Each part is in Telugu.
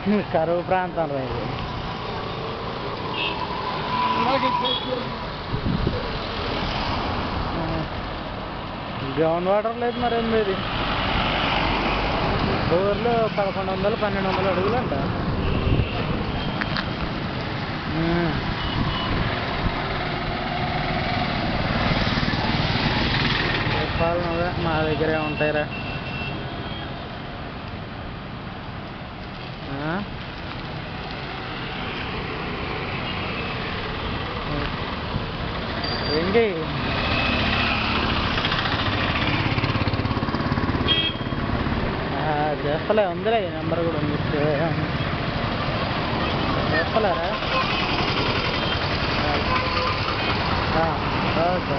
కరువు ప్రాంతం రా ఇది గ్రౌండ్ వాటర్ లేదు మరేం లేదు బోర్లు పదకొండు వందలు పన్నెండు వందలు అడుగులు అంట ఉమ్. చెప్పాలి నువ్వే మా దగ్గరే ఉంటాయిరా ఆ? ఏంటి ఆ, చేస్తలే ఉందిలే ఈ నెంబర్ కూడా ఉంది చేస్తలేరా ఆ, ఓకే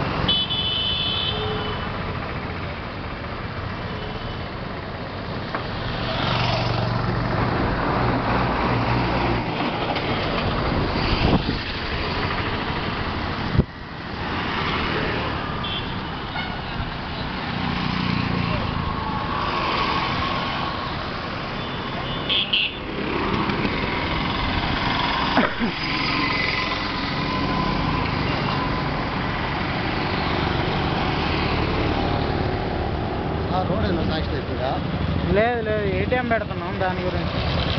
రోడ్ ఏమో శాంక్షన్ అయిపోయిందా లేదు లేదు ఏటీఎం పెడుతున్నాం దాని గురించి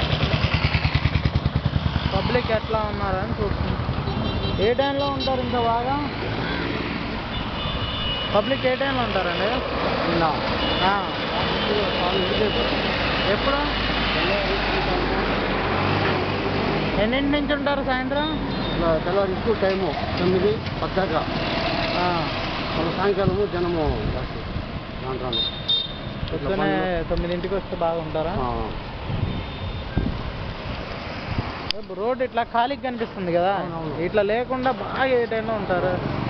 పబ్లిక్ ఎట్లా ఉన్నారని చూస్తున్నాం ఏ టైంలో ఉంటారు ఇంకా బాగా పబ్లిక్ ఏ టైంలో ఉంటారండి నిన్న ఆ. ఎప్పుడు ఎన్నింటి నుంచి ఉంటారు సాయంత్రం తెల్లవారి ఎక్కువ టైము తొమ్మిది పద్దాకా ఆ. మన సాయంకాలము జనము జాస్తి రాను రాను పొద్దునే తొమ్మిదింటికి వస్తే బాగుంటారా ఆ, రోడ్ ఇట్లా ఖాళీగా కనిపిస్తుంది కదా అవునవును. ఇట్లా లేకుండా బాగా ఏ టైంలో ఉంటారు